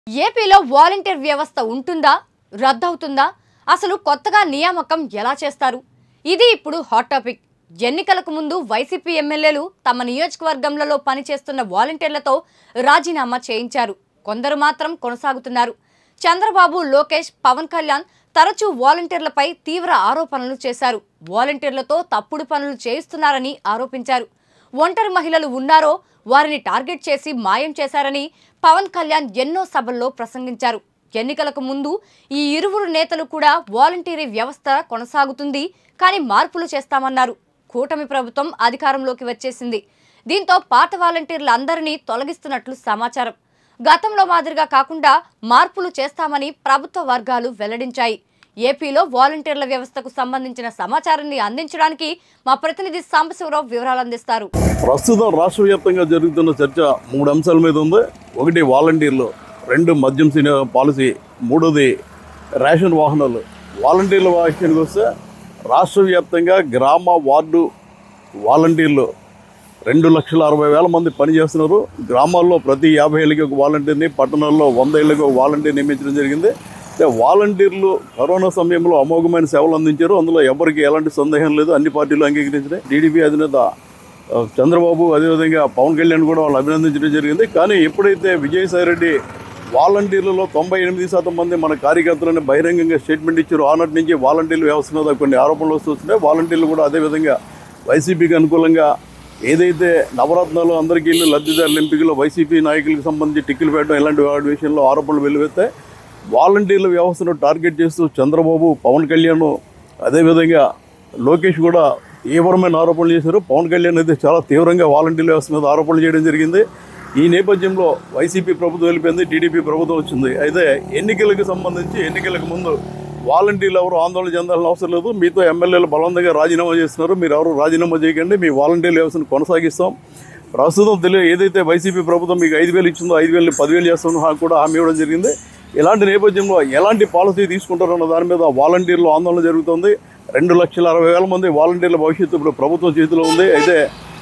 ఏపీలో వాలంటీర్ వ్యవస్థ ఉంటుందా రద్దవుతుందా అసలు కొత్తగా నియామకం ఎలా చేస్తారు ఇది ఇప్పుడు హాట్ టాపిక్ ఎన్నికలకు ముందు వైసీపీ ఎమ్మెల్యేలు తమ నియోజకవర్గంలో పనిచేస్తున్న వాలంటీర్లతో రాజీనామా చేయించారు కొందరు మాత్రం కొనసాగుతున్నారు చంద్రబాబు లోకేష్ పవన్ కళ్యాణ్ తరచూ వాలంటీర్లపై తీవ్ర ఆరోపణలు చేశారు వాలంటీర్లతో తప్పుడు పనులు చేయిస్తున్నారని ఆరోపించారు ఒంటరి మహిళలు ఉన్నారో వారిని టార్గెట్ చేసి మాయం చేశారని పవన్ కళ్యాణ్ ఎన్నో సభల్లో ప్రసంగించారు ఎన్నికలకు ముందు ఈ ఇరువురు నేతలు కూడా వాలంటీరీ వ్యవస్థ కొనసాగుతుంది కానీ మార్పులు చేస్తామన్నారు కూటమి ప్రభుత్వం అధికారంలోకి వచ్చేసింది దీంతో పాత వాలంటీర్లందరినీ తొలగిస్తున్నట్లు సమాచారం గతంలో మాదిరిగా కాకుండా మార్పులు చేస్తామని ప్రభుత్వ వర్గాలు వెల్లడించాయి ఏపీలో వాలంటీర్ల వ్యవస్థకు సంబంధించిన సమాచారాన్ని అందించడానికి మా ప్రతినిధి సాంబశివరావు వివరాలు అందిస్తారు ప్రస్తుతం రాష్ట్ర వ్యాప్తంగా జరుగుతున్న చర్చ మూడు అంశాల మీద ఉంది ఒకటి వాలంటీర్లు రెండు మద్యం సినిమా పాలసీ మూడోది రేషన్ వాహనాలు వాలంటీర్ల విషయానికి వస్తే రాష్ట్ర వ్యాప్తంగా గ్రామ వార్డు వాలంటీర్లు రెండు లక్షల అరవై వేల మంది పనిచేస్తున్నారు గ్రామాల్లో ప్రతి యాభై ఏళ్ళకి ఒక వాలంటీర్ని పట్టణాల్లో వంద ఏళ్ళకి ఒక వాలంటీర్ నియమించడం జరిగింది అంటే వాలంటీర్లు కరోనా సమయంలో అమోఘమైన సేవలు అందించారు అందులో ఎవరికి ఎలాంటి సందేహం లేదు అన్ని పార్టీలు అంగీకరించినాయి టీడీపీ అధినేత ఆ, చంద్రబాబు అదేవిధంగా పవన్ కళ్యాణ్ కూడా వాళ్ళు అభినందించడం జరిగింది కానీ ఎప్పుడైతే విజయసాయి రెడ్డి వాలంటీర్లలో తొంభై ఎనిమిది శాతం మంది మన కార్యకర్తలను బహిరంగంగా స్టేట్మెంట్ ఇచ్చారు ఆనాటి నుంచి వాలంటీర్ల వ్యవస్థ మీద కొన్ని ఆరోపణలు వస్తున్నాయి వాలంటీర్లు కూడా అదేవిధంగా వైసీపీకి అనుకూలంగా ఏదైతే నవరత్నాలు అందరికీ ఇల్లు లబ్ధిదారుల ఎంపికలో వైసీపీ నాయకులకు సంబంధించి టిక్కులు పెట్టడం ఇలాంటి వాటి విషయంలో ఆరోపణలు వెలువెత్తాయి వాలంటీర్ల వ్యవస్థను టార్గెట్ చేస్తూ చంద్రబాబు పవన్ కళ్యాణ్ అదేవిధంగా లోకేష్ కూడా తీవ్రమైన ఆరోపణలు చేశారు పవన్ కళ్యాణ్ అయితే చాలా తీవ్రంగా వాలంటీర్ల వ్యవస్థ మీద ఆరోపణలు చేయడం జరిగింది ఈ నేపథ్యంలో వైసీపీ ప్రభుత్వం వెళ్ళిపోయింది టీడీపీ ప్రభుత్వం వచ్చింది అయితే ఎన్నికలకు సంబంధించి ఎన్నికలకు ముందు వాలంటీర్లు ఎవరు ఆందోళన చెందాల్సిన అవసరం లేదు మీతో ఎమ్మెల్యేలు బలవంతంగా రాజీనామా చేస్తున్నారు మీరు ఎవరు రాజీనామా చేయకండి మీ వాలంటీర్ల వ్యవస్థను కొనసాగిస్తాం ప్రస్తుతం తెలియ ఏదైతే వైసీపీ ప్రభుత్వం మీకు ఐదు వేలు ఇచ్చిందో ఐదు వేలు పదివేలు చేస్తామో హా- కూడా హామీ ఇవ్వడం జరిగింది ఇలాంటి నేపథ్యంలో ఎలాంటి పాలసీ తీసుకుంటారన్న దాని మీద వాలంటీర్లు ఆందోళన జరుగుతుంది రెండు లక్షల అరవై వేల మంది వాలంటీర్ల భవిష్యత్తు ఇప్పుడు ప్రభుత్వం చేతిలో ఉంది అయితే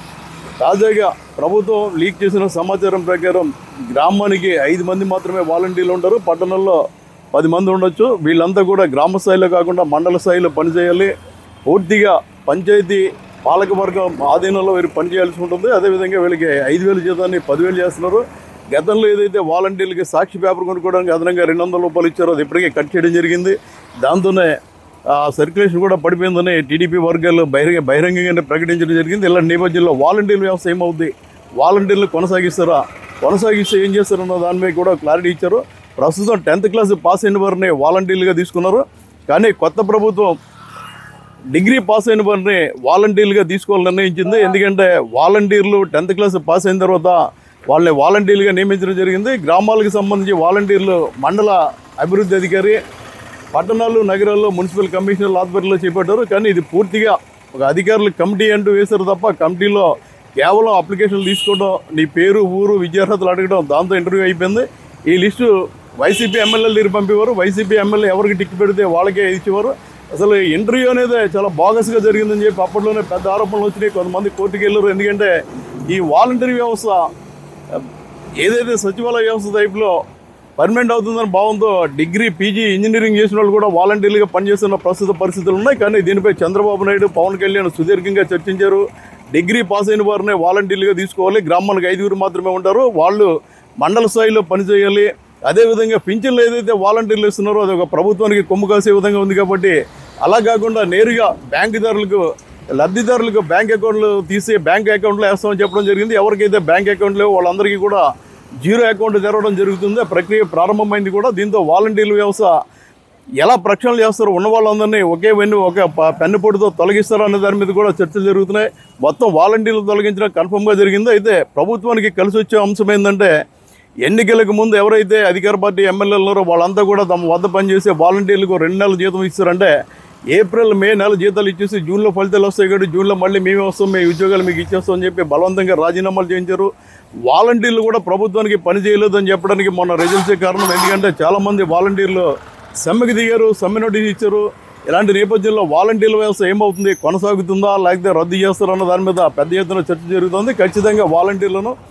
తాజాగా ప్రభుత్వం లీక్ చేసిన సమాచారం ప్రకారం గ్రామానికి ఐదు మంది మాత్రమే వాలంటీర్లు ఉంటారు పట్టణంలో పది మంది ఉండొచ్చు వీళ్ళంతా కూడా గ్రామ స్థాయిలో కాకుండా మండల స్థాయిలో పనిచేయాలి పూర్తిగా పంచాయతీ పాలకవర్గం ఆధీనంలో వీరు పనిచేయాల్సి ఉంటుంది అదేవిధంగా వీళ్ళకి ఐదు వేల జీతాన్ని పదివేలు చేస్తున్నారు గతంలో ఏదైతే వాలంటీర్లకి సాక్షి పేపర్ కొనుక్కోవడానికి అదనంగా రెండు వందల రూపాయలు ఇచ్చారో అది ఇప్పటికే కట్ చేయడం జరిగింది దాంతోనే ఆ సర్క్యులేషన్ కూడా పడిపోయిందని టీడీపీ వర్గాలు బహిరంగ బహిరంగంగానే ప్రకటించడం జరిగింది ఇలాంటి నేపథ్యంలో వాలంటీర్ల వ్యవస్థ ఏమవుద్ది వాలంటీర్లు కొనసాగిస్తారా కొనసాగిస్తే ఏం చేస్తారన్న దాని మీద కూడా క్లారిటీ ఇచ్చారు ప్రస్తుతం టెన్త్ క్లాస్ పాస్ అయిన వారిని వాలంటీర్లుగా తీసుకున్నారు కానీ కొత్త ప్రభుత్వం డిగ్రీ పాస్ అయిన వారిని వాలంటీర్లుగా తీసుకోవాలని నిర్ణయించింది ఎందుకంటే వాలంటీర్లు టెన్త్ క్లాస్ పాస్ అయిన తర్వాత వాళ్ళని వాలంటీర్లుగా నియమించడం జరిగింది గ్రామాలకు సంబంధించి వాలంటీర్లు మండల అభివృద్ధి అధికారి పట్టణాలు నగరాల్లో మున్సిపల్ కమిషనర్ల ఆధ్వర్యంలో చేపట్టారు కానీ ఇది పూర్తిగా ఒక అధికారులు కమిటీ అంటూ వేశారు తప్ప కమిటీలో కేవలం అప్లికేషన్లు తీసుకోవడం నీ పేరు ఊరు విద్యార్హతలు అడగడం దాంతో ఇంటర్వ్యూ అయిపోయింది ఈ లిస్టు వైసీపీ ఎమ్మెల్యేలు దగ్గర పంపేవారు వైసీపీ ఎమ్మెల్యే ఎవరికి టిక్ పెడితే వాళ్ళకే ఇచ్చేవారు అసలు ఇంటర్వ్యూ అనేది చాలా బాగస్గా జరిగిందని చెప్పి అప్పట్లోనే పెద్ద ఆరోపణలు వచ్చినాయి కొంతమంది కోర్టుకు వెళ్ళారు ఎందుకంటే ఈ వాలంటరీ వ్యవస్థ ఏదైతే సచివాలయ వ్యవస్థ టైప్లో పర్మనెంట్ అవుతుందని భావంతో డిగ్రీ పీజీ ఇంజనీరింగ్ చేసిన వాళ్ళు కూడా వాలంటీర్లుగా పనిచేస్తున్న ప్రస్తుత పరిస్థితులు ఉన్నాయి కానీ దీనిపై చంద్రబాబు నాయుడు పవన్ కళ్యాణ్ సుదీర్ఘంగా చర్చించారు డిగ్రీ పాస్ అయిన వారినే వాలంటీర్లుగా తీసుకోవాలి గ్రామాలకు ఐదుగురు మాత్రమే ఉంటారు వాళ్ళు మండల స్థాయిలో పనిచేయాలి అదేవిధంగా పింఛన్లు ఏదైతే వాలంటీర్లు ఇస్తున్నారో అది ఒక ప్రభుత్వానికి కొమ్ము కాసే విధంగా ఉంది కాబట్టి అలా కాకుండా నేరుగా బ్యాంకుదారులకు లబ్ధిదారులకు బ్యాంక్ అకౌంట్లు తీసి బ్యాంక్ అకౌంట్లో వేస్తామని చెప్పడం జరిగింది ఎవరికైతే బ్యాంక్ అకౌంట్ లేవో వాళ్ళందరికీ కూడా జీరో అకౌంట్ తెరవడం జరుగుతుంది ఆ ప్రక్రియ ప్రారంభమైంది కూడా దీంతో వాలంటీర్ల వ్యవస్థ ఎలా ప్రక్షాళన చేస్తారో ఉన్న వాళ్ళందరినీ ఒకే వెన్ను ఒక ప- పెన్నుపొడితో తొలగిస్తారో అనే దాని మీద కూడా చర్చలు జరుగుతున్నాయి మొత్తం వాలంటీర్లు తొలగించడం కన్ఫర్మ్గా జరిగింది అయితే ప్రభుత్వానికి కలిసి వచ్చే అంశం ఏంటంటే ఎన్నికలకు ముందు ఎవరైతే అధికార పార్టీ ఎమ్మెల్యేలు ఉన్నారో వాళ్ళంతా కూడా తమ వద్ద పనిచేసే వాలంటీర్లకు రెండు నెలల జీతం ఇస్తారంటే ఏప్రిల్ మే నెల జీతాలు ఇచ్చేసి జూన్లో ఫలితాలు వస్తాయి కాబట్టి జూన్లో మళ్ళీ మేమే వస్తాం మీ ఉద్యోగాలు మీకు ఇచ్చేస్తాం అని చెప్పి బలవంతంగా రాజీనామాలు చేయించారు వాలంటీర్లు కూడా ప్రభుత్వానికి పని చేయలేదని చెప్పడానికి మొన్న రిజల్ట్సే కారణం ఎందుకంటే చాలామంది వాలంటీర్లు సమ్మెకి దిగారు సమ్మె నోటీస్ ఇచ్చారు ఇలాంటి నేపథ్యంలో వాలంటీర్ల వ్యవస్థ ఏమవుతుంది కొనసాగుతుందా లేకపోతే రద్దు చేస్తారన్న దాని మీద పెద్ద ఎత్తున చర్చ జరుగుతుంది ఖచ్చితంగా వాలంటీర్లను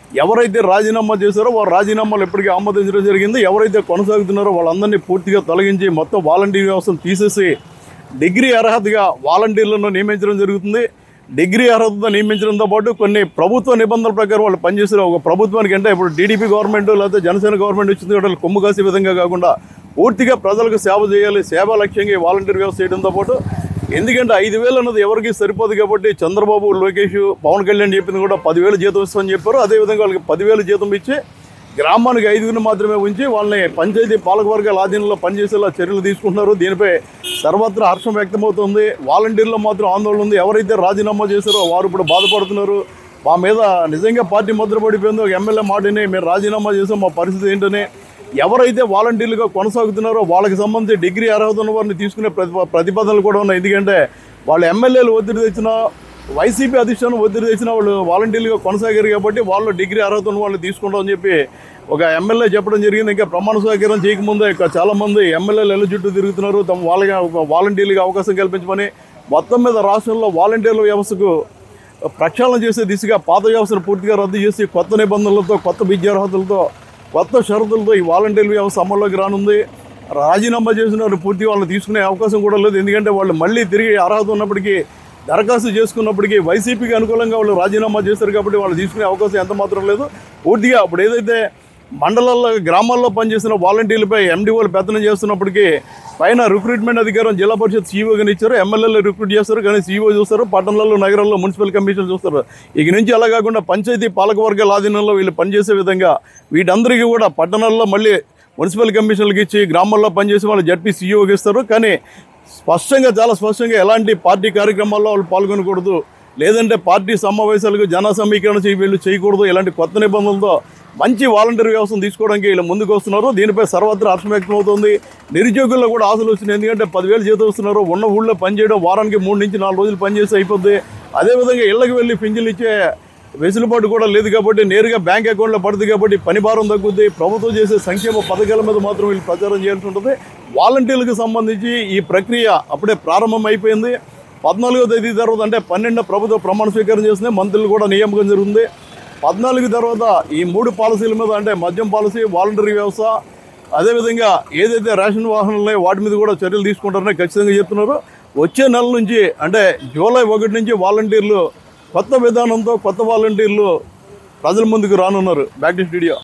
ఎవరైతే రాజీనామా చేశారో వారు రాజీనామాలు ఎప్పటికీ ఆమోదించడం జరిగింది ఎవరైతే కొనసాగుతున్నారో వాళ్ళందరినీ పూర్తిగా తొలగించి మొత్తం వాలంటీర్ వ్యవస్థను తీసేసి డిగ్రీ అర్హతగా వాలంటీర్లను నియమించడం జరుగుతుంది డిగ్రీ అర్హతతో నియమించడంతో పాటు కొన్ని ప్రభుత్వ నిబంధనల ప్రకారం వాళ్ళు పనిచేసిన ఒక ప్రభుత్వానికి అంటే ఇప్పుడు టీడీపీ గవర్నమెంట్ లేకపోతే జనసేన గవర్నమెంట్ వచ్చింది కూడా వాళ్ళు కొమ్ము కాసే విధంగా కాకుండా పూర్తిగా ప్రజలకు సేవ చేయాలి సేవా లక్ష్యంగా ఈ వాలంటీర్ వ్యవస్థ చేయడంతో పాటు ఎందుకంటే ఐదు వేలు అన్నది ఎవరికి సరిపోదు కాబట్టి చంద్రబాబు లోకేష్ పవన్ కళ్యాణ్ చెప్పింది కూడా పదివేలు జీతం ఇస్తామని చెప్పారు అదేవిధంగా వాళ్ళకి పదివేలు జీతం ఇచ్చి గ్రామానికి ఐదుగురిని మాత్రమే ఉంచి వాళ్ళని పంచాయతీ పాలకవర్గాల ఆధీనంలో పనిచేసేలా చర్యలు తీసుకుంటున్నారు దీనిపై సర్వత్రా హర్షం వ్యక్తమవుతుంది వాలంటీర్లో మాత్రం ఆందోళన ఉంది ఎవరైతే రాజీనామా చేశారో వారు ఇప్పుడు బాధపడుతున్నారు మా మీద నిజంగా పార్టీ ముద్ర పడిపోయింది ఒక ఎమ్మెల్యే మాటని మేము రాజీనామా చేసాం మా పరిస్థితి ఏంటని ఎవరైతే వాలంటీర్లుగా కొనసాగుతున్నారో వాళ్ళకి సంబంధించి డిగ్రీ అర్హత ఉన్న వారిని తీసుకునే ప్రతిప ప్రతిపాదనలు కూడా ఉన్నాయి ఎందుకంటే వాళ్ళు ఎమ్మెల్యేలు ఒత్తిడి తెచ్చినా వైసీపీ అధిష్టానం ఒత్తిడి తెచ్చినా వాళ్ళు వాలంటీర్లుగా కొనసాగారు కాబట్టి వాళ్ళు డిగ్రీ అర్హత ఉన్న వాళ్ళని తీసుకుంటామని చెప్పి ఒక ఎమ్మెల్యే చెప్పడం జరిగింది ఇంకా ప్రమాణ స్వీకారం చేయకముందే ఇంకా చాలామంది ఎమ్మెల్యేలు ఎల్ల చుట్టూ తిరుగుతున్నారు తమ వాళ్ళకి ఒక వాలంటీర్లుగా అవకాశం కల్పించమని మొత్తం మీద రాష్ట్రంలో వాలంటీర్ల వ్యవస్థకు ప్రక్షాళన చేసే దిశగా పాత వ్యవస్థను పూర్తిగా రద్దు చేసి కొత్త నిబంధనలతో కొత్త విద్యార్హతలతో కొత్త షరతులతో ఈ వాలంటీర్ వ్యవస్థ అమల్లోకి రానుంది రాజీనామా చేసిన వారు పూర్తిగా వాళ్ళని తీసుకునే అవకాశం కూడా లేదు ఎందుకంటే వాళ్ళు మళ్ళీ తిరిగి అర్హత ఉన్నప్పటికీ దరఖాస్తు చేసుకున్నప్పటికీ వైసీపీకి అనుకూలంగా వాళ్ళు రాజీనామా చేశారు కాబట్టి వాళ్ళు తీసుకునే అవకాశం ఎంత మాత్రం లేదు పూర్తిగా అప్పుడు ఏదైతే మండలాల్లో గ్రామాల్లో పనిచేసిన వాలంటీర్లపై ఎండిఓలు పెత్తనం చేస్తున్నప్పటికీ పైన రిక్రూట్మెంట్ అధికారం జిల్లా పరిషత్ సీఈఓగా ఇచ్చారు ఎమ్మెల్యేలు రిక్రూట్ చేస్తారు కానీ సీఈఓ చూస్తారు పట్టణాల్లో నగరాల్లో మున్సిపల్ కమిషన్ చూస్తారు ఇక నుంచి అలా కాకుండా పంచాయతీ పాలకవర్గాల ఆధీనంలో వీళ్ళు పనిచేసే విధంగా వీటందరికీ కూడా పట్టణాల్లో మళ్ళీ మున్సిపల్ కమిషన్లకు ఇచ్చి గ్రామాల్లో పనిచేసే వాళ్ళు జడ్పీ సీఈఓకి ఇస్తారు కానీ స్పష్టంగా చాలా స్పష్టంగా ఎలాంటి పార్టీ కార్యక్రమాల్లో వాళ్ళు పాల్గొనకూడదు లేదంటే పార్టీ సమావేశాలకు జన సమీకరణ చేయి వీళ్ళు చేయకూడదు ఇలాంటి కొత్త నిబంధనలతో మంచి వాలంటీర్ వ్యవస్థను తీసుకోవడానికి వీళ్ళు ముందుకు వస్తున్నారు దీనిపై సర్వత్రా హర్షం వ్యక్తమవుతుంది నిరుద్యోగుల్లో కూడా ఆశలు వచ్చినాయి ఎందుకంటే పదివేలు జీతం వస్తున్నారు ఉన్న ఊళ్ళో పనిచేయడం వారానికి మూడు నుంచి నాలుగు రోజులు పనిచేసి అయిపోద్ది అదేవిధంగా ఇళ్ళకి వెళ్ళి పింఛన్లు ఇచ్చే వెసులుబాటు కూడా లేదు కాబట్టి నేరుగా బ్యాంక్ అకౌంట్లో పడుతుంది కాబట్టి పని భారం తగ్గుద్ది ప్రభుత్వం చేసే సంక్షేమ పథకాల మీద మాత్రం వీళ్ళు ప్రచారం చేయాల్సి ఉంటుంది వాలంటీర్లకు సంబంధించి ఈ ప్రక్రియ అప్పుడే ప్రారంభం అయిపోయింది పద్నాలుగో తేదీ తర్వాత అంటే పన్నెండు ప్రభుత్వ ప్రమాణ స్వీకారం చేసింది మంత్రులు కూడా నియామకం జరుగుతుంది పద్నాలుగు తర్వాత ఈ మూడు పాలసీల మీద అంటే మద్యం పాలసీ వాలంటరీ వ్యవస్థ అదేవిధంగా ఏదైతే రేషన్ వాహనాలు ఉన్నాయో వాటి మీద కూడా చర్యలు తీసుకుంటారని ఖచ్చితంగా చెప్తున్నారు వచ్చే నెల నుంచి అంటే జూలై ఒకటి నుంచి వాలంటీర్లు కొత్త విధానంతో కొత్త వాలంటీర్లు ప్రజల ముందుకు రానున్నారు బ్యాక్ టు స్టూడియో